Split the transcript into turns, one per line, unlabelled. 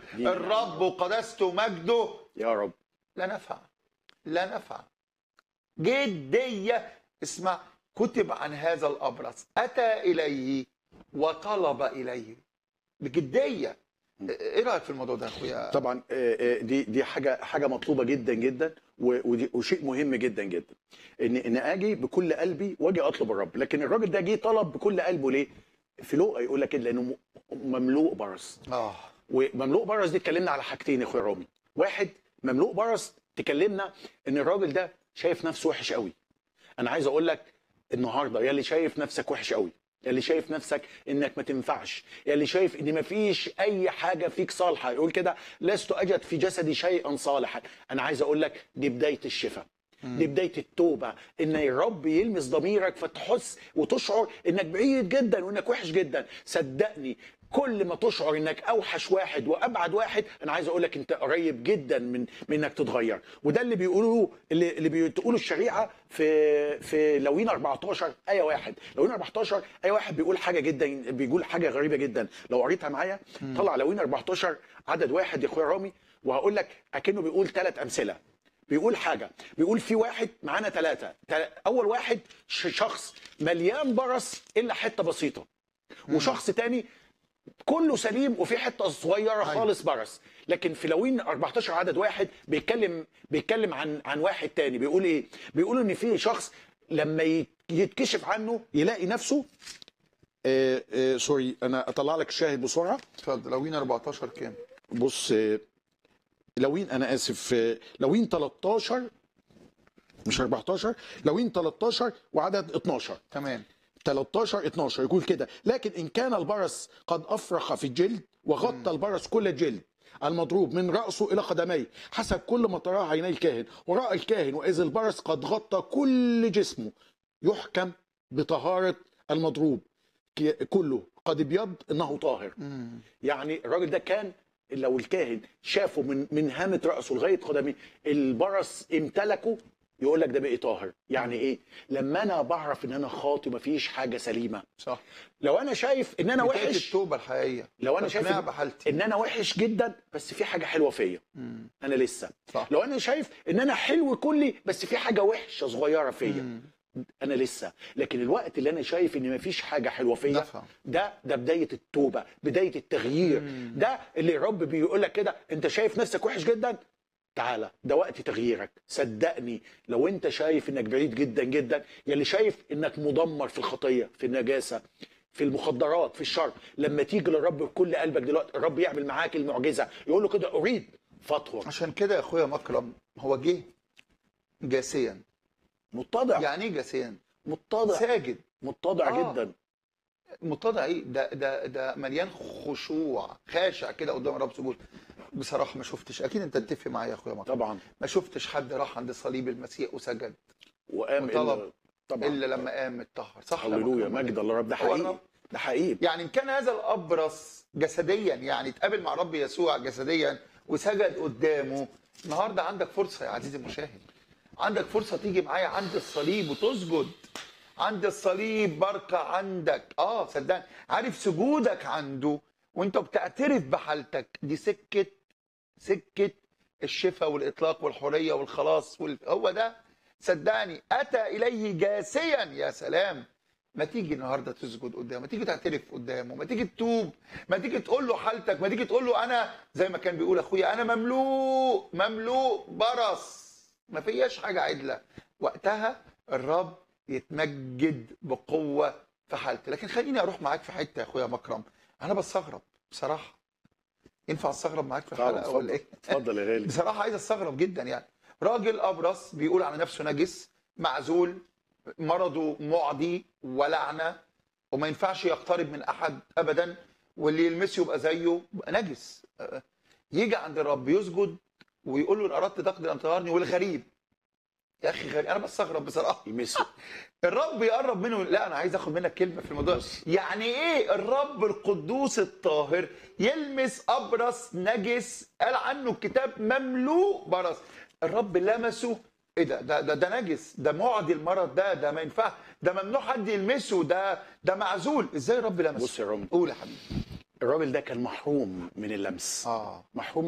دي من
الرب وقدسته ومجده
يا رب
لا نفع لا نفع جدية اسمع كتب عن هذا الأبرص أتى إليه وطلب إليه بجدية إيه رأيك في الموضوع ده يا أخويا
طبعا آه، آه، دي دي حاجه حاجه مطلوبه جدا جدا و- ودي وشيء مهم جدا جدا ان ان اجي بكل قلبي واجي اطلب الرب لكن الراجل ده جه طلب بكل قلبه ليه في لوقا يقول لك كده لانه م- مملوء برص
آه
ومملوء برص دي اتكلمنا على حاجتين يا اخويا رامي واحد مملوء برص تكلمنا ان الراجل ده شايف نفسه وحش قوي انا عايز اقول لك النهارده يا اللي شايف نفسك وحش قوي يا اللي شايف نفسك انك ما تنفعش يا اللي شايف ان ما فيش اي حاجه فيك صالحه يقول كده لست اجد في جسدي شيئا صالحا انا عايز اقول لك دي بدايه الشفاء دي بدايه التوبه ان الرب يلمس ضميرك فتحس وتشعر انك بعيد جدا وانك وحش جدا صدقني كل ما تشعر انك اوحش واحد وابعد واحد انا عايز اقول لك انت قريب جدا من من انك تتغير وده اللي بيقولوه اللي اللي بتقوله الشريعه في في لوين 14 ايه واحد لوين 14 ايه واحد بيقول حاجه جدا بيقول حاجه غريبه جدا لو قريتها معايا طلع لوين 14 عدد واحد يا اخويا رامي وهقول لك اكنه بيقول ثلاث امثله بيقول حاجه بيقول في واحد معانا ثلاثه اول واحد ش- شخص مليان برص الا حته بسيطه وشخص تاني كله سليم وفي حته صغيره خالص برص لكن في لوين 14 عدد واحد بيتكلم بيتكلم عن عن واحد تاني بيقول ايه بيقول ان في شخص لما يت- يتكشف عنه يلاقي نفسه آه آه سوري انا اطلع لك الشاهد بسرعه
اتفضل لوين 14 كام
بص آه، لوين انا اسف آه، لوين 13 مش 14 لوين 13 وعدد 12
تمام
13 12 يقول كده لكن ان كان البرص قد افرخ في الجلد وغطى البرص كل الجلد المضروب من راسه الى قدميه حسب كل ما تراه عيني الكاهن وراى الكاهن واذ البرص قد غطى كل جسمه يحكم بطهاره المضروب ك- كله قد ابيض انه طاهر يعني الراجل ده كان لو الكاهن شافه من من هامه راسه لغايه قدميه البرص امتلكه يقول لك ده بقي طاهر يعني ايه لما انا بعرف ان انا خاطي مفيش حاجه سليمه
صح
لو انا شايف ان انا
بداية
وحش
التوبة الحقيقية
لو انا شايف
اقتناع
إن-
بحالتي
ان انا وحش جدا بس في حاجه حلوه فيا انا لسه
صح.
لو انا شايف ان انا حلو كلي بس في حاجه وحشه صغيره فيا انا لسه لكن الوقت اللي انا شايف ان مفيش حاجه حلوه فيا
نفهم.
ده ده بدايه التوبه بدايه التغيير ده اللي الرب بيقول لك كده انت شايف نفسك وحش جدا تعالى ده وقت تغييرك صدقني لو انت شايف انك بعيد جدا جدا يلي شايف انك مدمر في الخطيه في النجاسه في المخدرات في الشر لما تيجي للرب بكل قلبك دلوقتي الرب يعمل معاك المعجزه يقول له كده اريد فاطهر
عشان كده يا اخويا مكرم هو جه جاسيا
متضع
يعني ايه جاسيا
متضع
ساجد
متضع
آه.
جدا
متضع ايه ده ده ده مليان خشوع خاشع كده قدام الرب سجود بصراحه ما شفتش اكيد انت تتفق معايا يا اخويا مكرم
طبعا
ما شفتش حد راح عند صليب المسيح وسجد
وقام
وطلب
إلا طبعا
الا لما قام اتطهر صح ولا
هللويا
مكرم؟
مجد الله رب ده
هو
حقيقي
الرب.
ده حقيقي
يعني ان كان هذا الابرص جسديا يعني اتقابل مع رب يسوع جسديا وسجد قدامه النهارده عندك فرصه يا عزيزي المشاهد عندك فرصه تيجي معايا عند الصليب وتسجد عند الصليب بركه عندك اه صدقني عارف سجودك عنده وانت بتعترف بحالتك دي سكه سكه الشفاء والاطلاق والحريه والخلاص وال... هو ده صدقني اتى اليه جاسيا يا سلام ما تيجي النهارده تسجد قدامه ما تيجي تعترف قدامه ما تيجي تتوب ما تيجي تقول له حالتك ما تيجي تقول له انا زي ما كان بيقول اخويا انا مملوء مملوء برص ما فياش حاجه عدله وقتها الرب يتمجد بقوه في حالتي لكن خليني اروح معاك في حته يا اخويا مكرم انا بستغرب بصراحه ينفع استغرب معاك في
طبعا
الحلقه ولا
اتفضل
ايه
اتفضل يا غالي
بصراحه عايز استغرب جدا يعني راجل ابرص بيقول على نفسه نجس معزول مرضه معدي ولعنه وما ينفعش يقترب من احد ابدا واللي يلمسه يبقى زيه يبقى نجس أه، يجي عند الرب يسجد ويقول له ان اردت تقدر ان تغيرني والغريب يا اخي غريب انا بستغرب بصراحه
يمسه
الرب يقرب منه لا انا عايز اخد منك كلمه في الموضوع يعني ايه الرب القدوس الطاهر يلمس ابرص نجس قال عنه الكتاب مملوء برص الرب لمسه ايه ده ده ده, ده نجس ده معدي المرض ده ده ما ينفع ده ممنوع حد يلمسه ده ده معزول ازاي الرب لمسه
بص يا رامي.
قول يا حبيبي
الراجل ده كان محروم من اللمس
اه
محروم